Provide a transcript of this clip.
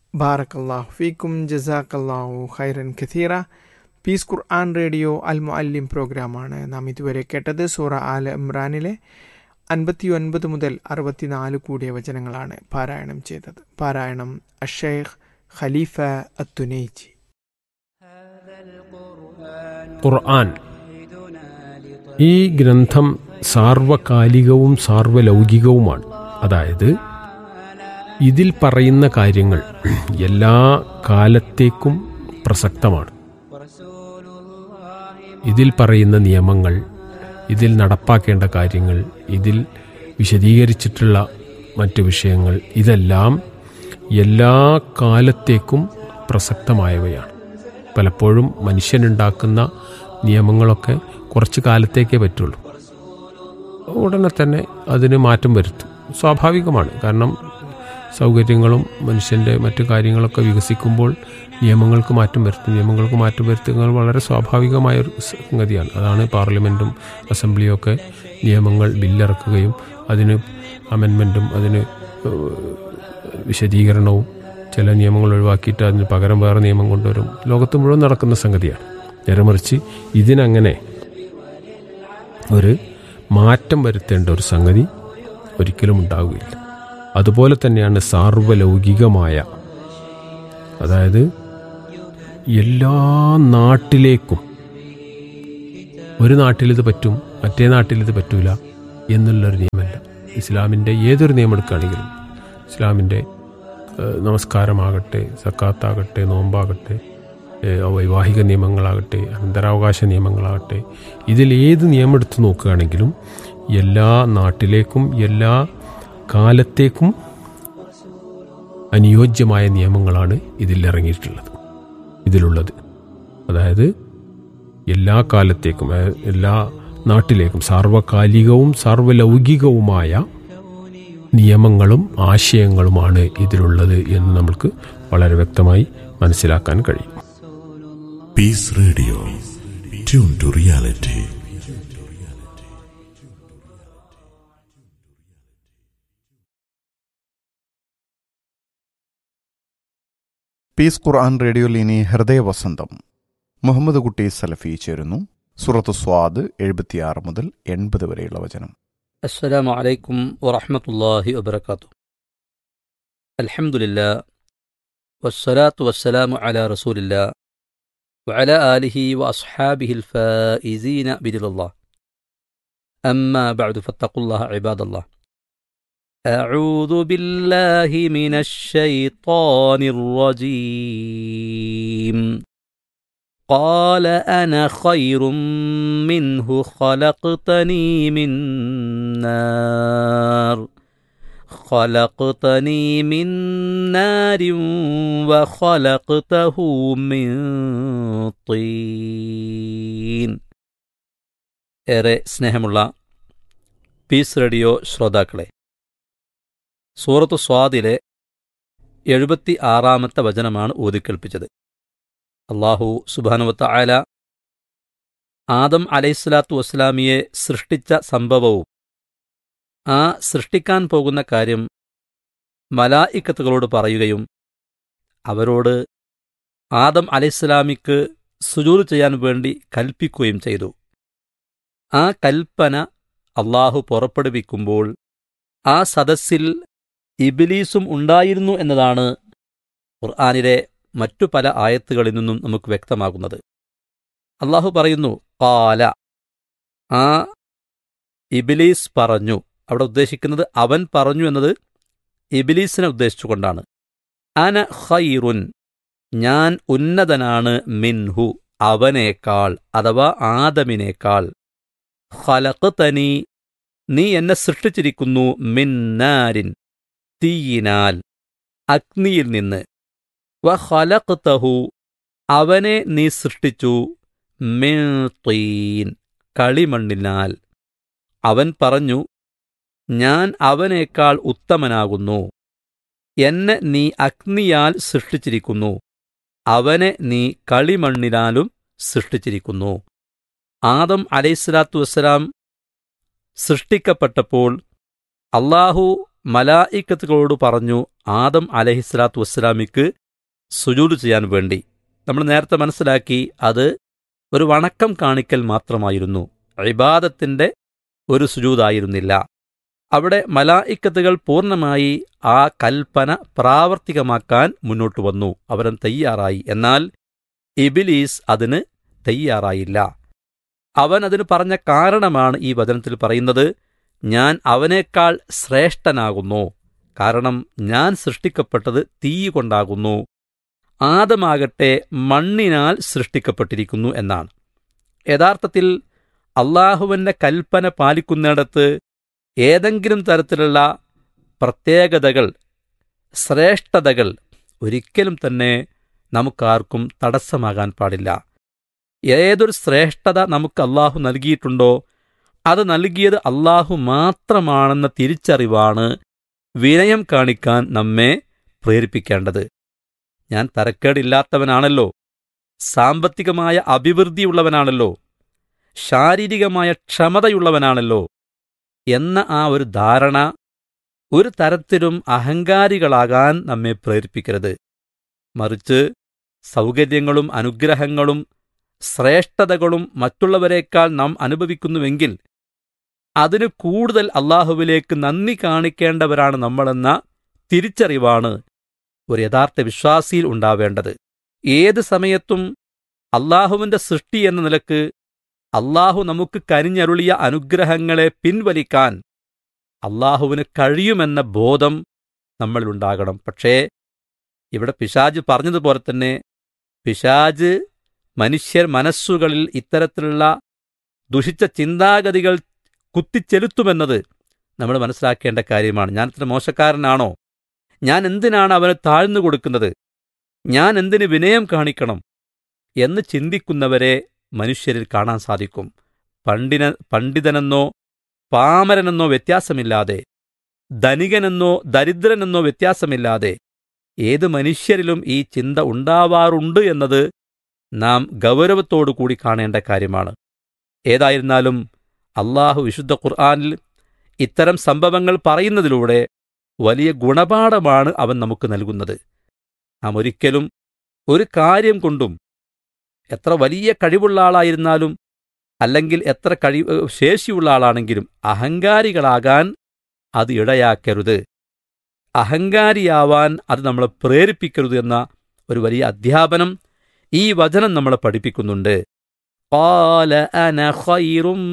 ബാറക്കല്ലാഹു ഫീക്കും ജസാക്കല്ലാഹു ഖൈറൻ ഖത്തീറ പീസ് ഖുർആൻ റേഡിയോ അൽ മുഅല്ലിം പ്രോഗ്രാമാണ് നാം ഇതുവരെ കേട്ടത് സൂറ ആൽ ഇമ്രാനിലെ അൻപത്തി ഒൻപത് മുതൽ അറുപത്തിനാല് കൂടിയ വചനങ്ങളാണ് പാരായണം ചെയ്തത് പാരായണം അഷേഖ് ഖലീഫ അത്തുനൈജി ഖുർആൻ ഈ ഗ്രന്ഥം സാർവകാലികവും സാർവലൗകികവുമാണ് അതായത് ഇതിൽ പറയുന്ന കാര്യങ്ങൾ എല്ലാ കാലത്തേക്കും പ്രസക്തമാണ് ഇതിൽ പറയുന്ന നിയമങ്ങൾ ഇതിൽ നടപ്പാക്കേണ്ട കാര്യങ്ങൾ ഇതിൽ വിശദീകരിച്ചിട്ടുള്ള മറ്റു വിഷയങ്ങൾ ഇതെല്ലാം എല്ലാ കാലത്തേക്കും പ്രസക്തമായവയാണ് പലപ്പോഴും മനുഷ്യനുണ്ടാക്കുന്ന നിയമങ്ങളൊക്കെ കുറച്ച് കാലത്തേക്കേ പറ്റുള്ളൂ ഉടനെ തന്നെ അതിന് മാറ്റം വരുത്തും സ്വാഭാവികമാണ് കാരണം സൗകര്യങ്ങളും മനുഷ്യൻ്റെ മറ്റു കാര്യങ്ങളൊക്കെ വികസിക്കുമ്പോൾ നിയമങ്ങൾക്ക് മാറ്റം വരുത്തും നിയമങ്ങൾക്ക് മാറ്റം വരുത്തുന്നത് വളരെ സ്വാഭാവികമായ ഒരു സംഗതിയാണ് അതാണ് പാർലമെൻറ്റും അസംബ്ലിയും ഒക്കെ നിയമങ്ങൾ ബില്ലിറക്കുകയും അതിന് അമെൻമെൻറ്റും അതിന് വിശദീകരണവും ചില നിയമങ്ങൾ ഒഴിവാക്കിയിട്ട് അതിന് പകരം വേറെ നിയമം കൊണ്ടുവരും ലോകത്ത് മുഴുവൻ നടക്കുന്ന സംഗതിയാണ് നേരെ മറിച്ച് ഇതിനങ്ങനെ ഒരു മാറ്റം വരുത്തേണ്ട ഒരു സംഗതി ഒരിക്കലും ഉണ്ടാവുകയില്ല അതുപോലെ തന്നെയാണ് സാർവലൗകികമായ അതായത് എല്ലാ നാട്ടിലേക്കും ഒരു നാട്ടിലിത് പറ്റും മറ്റേ നാട്ടിലിത് പറ്റൂല എന്നുള്ളൊരു നിയമമല്ല ഇസ്ലാമിൻ്റെ ഏതൊരു നിയമം എടുക്കുകയാണെങ്കിലും ഇസ്ലാമിൻ്റെ നമസ്കാരമാകട്ടെ സക്കാത്താകട്ടെ നോമ്പാകട്ടെ വൈവാഹിക നിയമങ്ങളാകട്ടെ അനന്തരാവകാശ നിയമങ്ങളാകട്ടെ ഇതിൽ ഏത് നിയമം എടുത്ത് നോക്കുകയാണെങ്കിലും എല്ലാ നാട്ടിലേക്കും എല്ലാ കാലത്തേക്കും അനുയോജ്യമായ നിയമങ്ങളാണ് ഇതിൽ ഇറങ്ങിയിട്ടുള്ളത് ഇതിലുള്ളത് അതായത് എല്ലാ കാലത്തേക്കും എല്ലാ നാട്ടിലേക്കും സാർവകാലികവും സാർവലൗകികവുമായ നിയമങ്ങളും ആശയങ്ങളുമാണ് ഇതിലുള്ളത് എന്ന് നമുക്ക് വളരെ വ്യക്തമായി മനസ്സിലാക്കാൻ കഴിയും Peace radio tune to reality Peace Quran റേഡിയോയിൽ ഇനി ഹൃദയവസന്തം മുഹമ്മദ് കുട്ടി സലഫി ചേരുന്നു സുറത്ത് സ്വാദ് എഴുപത്തിയാറ് മുതൽ എൺപത് വരെയുള്ള വചനം السلام عليكم ورحمة الله وبركاته الحمد لله والصلاة والسلام على رسول الله وعلى آله وأصحابه الفائزين بذل الله أما بعد فاتقوا الله عباد الله أعوذ بالله من الشيطان الرجيم قال أنا خير منه خلقتني من نار خلقتني من نار وخلقته من طين ഏറെ സ്നേഹമുള്ള പീസ് റേഡിയോ ശ്രോതാക്കളെ സൂറത്ത് സ്വാദിലെ എഴുപത്തി ആറാമത്തെ വചനമാണ് ഊതിക്കേൾപ്പിച്ചത് അള്ളാഹു സുബാനുവത്ത ആല ആദം അലൈഹിസ്ലാത്തു വസ്സലാമിയെ സൃഷ്ടിച്ച സംഭവവും ആ സൃഷ്ടിക്കാൻ പോകുന്ന കാര്യം മലായിക്കത്തുകളോട് പറയുകയും അവരോട് ആദം അലൈഹിസ്ലാമിക്ക് സുജൂർ ചെയ്യാൻ വേണ്ടി കൽപ്പിക്കുകയും ചെയ്തു ആ കൽപ്പന അള്ളാഹു പുറപ്പെടുവിക്കുമ്പോൾ ആ സദസ്സിൽ ഇബിലീസും ഉണ്ടായിരുന്നു എന്നതാണ് ഖുർആാനിലെ മറ്റു പല ആയത്തുകളിൽ നിന്നും നമുക്ക് വ്യക്തമാകുന്നത് അള്ളാഹു പറയുന്നു കാല ആ ഇബിലീസ് പറഞ്ഞു അവിടെ ഉദ്ദേശിക്കുന്നത് അവൻ പറഞ്ഞു എന്നത് ഇബിലീസിനെ ഉദ്ദേശിച്ചുകൊണ്ടാണ് അന ഖൈറുൻ ഞാൻ ഉന്നതനാണ് മിൻഹു അവനേക്കാൾ അഥവാ ആദമിനേക്കാൾ ഖലഖ്തനി നീ എന്നെ സൃഷ്ടിച്ചിരിക്കുന്നു മിന്നാരിൻ തീയിനാൽ അഗ്നിയിൽ നിന്ന് വഖലഖ്തഹു അവനെ നീ സൃഷ്ടിച്ചു മിൻ തീൻ കളിമണ്ണിനാൽ അവൻ പറഞ്ഞു ഞാൻ അവനേക്കാൾ ഉത്തമനാകുന്നു എന്നെ നീ അഗ്നിയാൽ സൃഷ്ടിച്ചിരിക്കുന്നു അവനെ നീ കളിമണ്ണിനാലും സൃഷ്ടിച്ചിരിക്കുന്നു ആദം അലൈഹിസ്സലാത്തു വസ്സലാം സൃഷ്ടിക്കപ്പെട്ടപ്പോൾ അള്ളാഹു മലായിക്കത്തുകളോട് പറഞ്ഞു ആദം അലഹിസ്ലാത്തു വസ്സലാമിക്ക് സുജൂദ് ചെയ്യാൻ വേണ്ടി നമ്മൾ നേരത്തെ മനസ്സിലാക്കി അത് ഒരു വണക്കം കാണിക്കൽ മാത്രമായിരുന്നു ഇബാദത്തിന്റെ ഒരു സുജൂതായിരുന്നില്ല അവിടെ മലായിക്കത്തുകൾ പൂർണ്ണമായി ആ കൽപ്പന പ്രാവർത്തികമാക്കാൻ മുന്നോട്ട് വന്നു അവരൻ തയ്യാറായി എന്നാൽ ഇബിലീസ് അതിന് തയ്യാറായില്ല അവൻ അതിന് പറഞ്ഞ കാരണമാണ് ഈ വചനത്തിൽ പറയുന്നത് ഞാൻ അവനേക്കാൾ ശ്രേഷ്ഠനാകുന്നു കാരണം ഞാൻ സൃഷ്ടിക്കപ്പെട്ടത് തീ കൊണ്ടാകുന്നു ആദമാകട്ടെ മണ്ണിനാൽ സൃഷ്ടിക്കപ്പെട്ടിരിക്കുന്നു എന്നാണ് യഥാർത്ഥത്തിൽ അള്ളാഹുവിൻ്റെ കൽപ്പന പാലിക്കുന്നിടത്ത് ഏതെങ്കിലും തരത്തിലുള്ള പ്രത്യേകതകൾ ശ്രേഷ്ഠതകൾ ഒരിക്കലും തന്നെ നമുക്കാർക്കും തടസ്സമാകാൻ പാടില്ല ഏതൊരു ശ്രേഷ്ഠത നമുക്ക് അള്ളാഹു നൽകിയിട്ടുണ്ടോ അത് നൽകിയത് അള്ളാഹു മാത്രമാണെന്ന തിരിച്ചറിവാണ് വിനയം കാണിക്കാൻ നമ്മെ പ്രേരിപ്പിക്കേണ്ടത് ഞാൻ തരക്കേടില്ലാത്തവനാണല്ലോ സാമ്പത്തികമായ അഭിവൃദ്ധിയുള്ളവനാണല്ലോ ശാരീരികമായ ക്ഷമതയുള്ളവനാണല്ലോ എന്ന ആ ഒരു ധാരണ ഒരു തരത്തിലും അഹങ്കാരികളാകാൻ നമ്മെ പ്രേരിപ്പിക്കരുത് മറിച്ച് സൗകര്യങ്ങളും അനുഗ്രഹങ്ങളും ശ്രേഷ്ഠതകളും മറ്റുള്ളവരെക്കാൾ നാം അനുഭവിക്കുന്നുവെങ്കിൽ അതിന് കൂടുതൽ അള്ളാഹുവിലേക്ക് നന്ദി കാണിക്കേണ്ടവരാണ് നമ്മളെന്ന തിരിച്ചറിവാണ് ഒരു യഥാർത്ഥ വിശ്വാസിയിൽ ഉണ്ടാവേണ്ടത് ഏത് സമയത്തും അള്ളാഹുവിന്റെ സൃഷ്ടി എന്ന നിലക്ക് അള്ളാഹു നമുക്ക് കരിഞ്ഞരുളിയ അനുഗ്രഹങ്ങളെ പിൻവലിക്കാൻ അള്ളാഹുവിന് കഴിയുമെന്ന ബോധം നമ്മളിലുണ്ടാകണം പക്ഷേ ഇവിടെ പിശാജ് പറഞ്ഞതുപോലെ തന്നെ പിശാജ് മനുഷ്യർ മനസ്സുകളിൽ ഇത്തരത്തിലുള്ള ദുഷിച്ച ചിന്താഗതികൾ കുത്തിച്ചെലുത്തുമെന്നത് നമ്മൾ മനസ്സിലാക്കേണ്ട കാര്യമാണ് ഞാൻ ഇത്ര മോശക്കാരനാണോ ഞാൻ എന്തിനാണ് അവന് താഴ്ന്നു കൊടുക്കുന്നത് ഞാൻ എന്തിന് വിനയം കാണിക്കണം എന്ന് ചിന്തിക്കുന്നവരെ മനുഷ്യരിൽ കാണാൻ സാധിക്കും പണ്ഡിന പണ്ഡിതനെന്നോ പാമരനെന്നോ വ്യത്യാസമില്ലാതെ ധനികനെന്നോ ദരിദ്രനെന്നോ വ്യത്യാസമില്ലാതെ ഏത് മനുഷ്യരിലും ഈ ചിന്ത ഉണ്ടാവാറുണ്ട് എന്നത് നാം ഗൗരവത്തോടു കൂടി കാണേണ്ട കാര്യമാണ് ഏതായിരുന്നാലും അള്ളാഹു വിശുദ്ധ ഖുർആാനിൽ ഇത്തരം സംഭവങ്ങൾ പറയുന്നതിലൂടെ വലിയ ഗുണപാഠമാണ് അവൻ നമുക്ക് നൽകുന്നത് നാം ഒരിക്കലും ഒരു കാര്യം കൊണ്ടും എത്ര വലിയ കഴിവുള്ള ആളായിരുന്നാലും അല്ലെങ്കിൽ എത്ര കഴി ശേഷിയുള്ള ആളാണെങ്കിലും അഹങ്കാരികളാകാൻ അത് ഇടയാക്കരുത് അഹങ്കാരിയാവാൻ അത് നമ്മളെ പ്രേരിപ്പിക്കരുത് എന്ന ഒരു വലിയ അധ്യാപനം ഈ വചനം നമ്മളെ പഠിപ്പിക്കുന്നുണ്ട് قال أنا خير